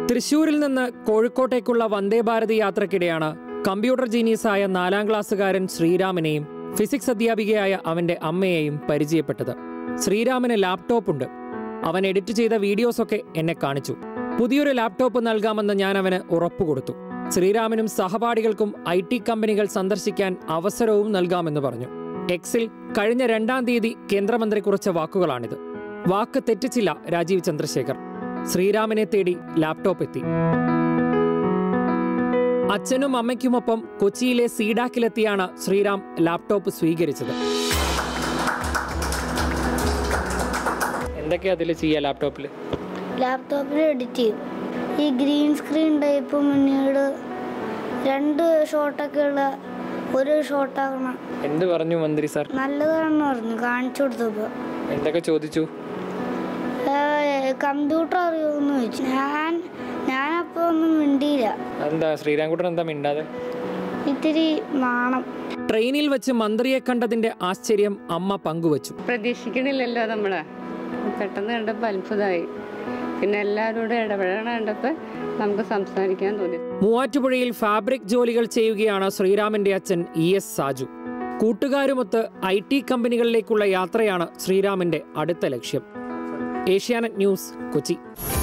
തൃശൂരിൽ നിന്ന് കോഴിക്കോട്ടേക്കുള്ള വന്ദേ ഭാരത് യാത്രക്കിടെയാണ് കമ്പ്യൂട്ടർ ജീനിയസായ നാലാം ക്ലാസ്സുകാരൻ ശ്രീരാമനെയും ഫിസിക്സ് അധ്യാപികയായ അവന്റെ അമ്മയെയും പരിചയപ്പെട്ടത് ശ്രീരാമന് ലാപ്ടോപ്പ് ഉണ്ട് അവൻ എഡിറ്റ് ചെയ്ത വീഡിയോസൊക്കെ എന്നെ കാണിച്ചു പുതിയൊരു ലാപ്ടോപ്പ് നൽകാമെന്ന് ഞാൻ അവന് ഉറപ്പു കൊടുത്തു ശ്രീരാമനും സഹപാഠികൾക്കും ഐ ടി കമ്പനികൾ സന്ദർശിക്കാൻ അവസരവും നൽകാമെന്ന് പറഞ്ഞു എക്സിൽ കഴിഞ്ഞ രണ്ടാം തീയതി കേന്ദ്രമന്ത്രി കുറിച്ച വാക്കുകളാണിത് വാക്ക് തെറ്റിച്ചില്ല രാജീവ് ചന്ദ്രശേഖർ ശ്രീരാമനെ തേടി ലാപ്ടോപ്പ് എത്തി അച്ഛനും അമ്മയ്ക്കുമൊപ്പം കൊച്ചിയിലെ സീഡാക്കിലെത്തിയാണ് ശ്രീറാം ലാപ്ടോപ്പ് സ്വീകരിച്ചത് എന്തൊക്കെയാ അതിൽ ചെയ്യുക ലാപ്ടോപ്പിൽ ലാപ്ടോപ്പിൽ എഡിറ്റ് ചെയ്യും ഈ ഗ്രീൻ സ്ക്രീൻ ടൈപ്പ് പിന്നീട് രണ്ട് ഷോട്ടൊക്കെ ഉള്ള ഒരു ഷോട്ടാകണം എന്ത് പറഞ്ഞു മന്ത്രി സാർ നല്ലതാണെന്ന് പറഞ്ഞു കാണിച്ചു കൊടുത്തപ്പോൾ എന്തൊക്കെ ചോദിച്ചു കമ്പ്യൂട്ടർ അറിയുമെന്ന് ചോദിച്ചു ഞാൻ ഞാനപ്പോൾ ഒന്നും മിണ്ടിയില്ല എന്താ ശ്രീരാംകുട്ടൻ എന്താ മിണ്ടാതെ ഇത്തിരി നാണം ട്രെയിനിൽ വെച്ച് മന്ത്രിയെ കണ്ടതിന്റെ ആശ്ചര്യം അമ്മ പങ്കുവച്ചു പ്രതീക്ഷിക്കണില്ലല്ലോ നമ്മൾ പെട്ടെന്ന് കണ്ടപ്പോൾ അത്ഭുതമായി പിന്നെ എല്ലാവരോടും ഇടപെടണ കണ്ടപ്പോൾ നമുക്ക് സംസാരിക്കാൻ തോന്നി മൂവാറ്റുപുഴയിൽ ഫാബ്രിക് ജോലികൾ ചെയ്യുകയാണ് ശ്രീരാമന്റെ അച്ഛൻ ഇ എസ് സാജു കൂട്ടുകാരുമൊത്ത് ഐ ടി കമ്പനികളിലേക്കുള്ള യാത്രയാണ് ശ്രീരാമന്റെ അടുത്ത ലക്ഷ്യം ഏഷ്യാനെറ്റ് ന്യൂസ് കൊച്ചി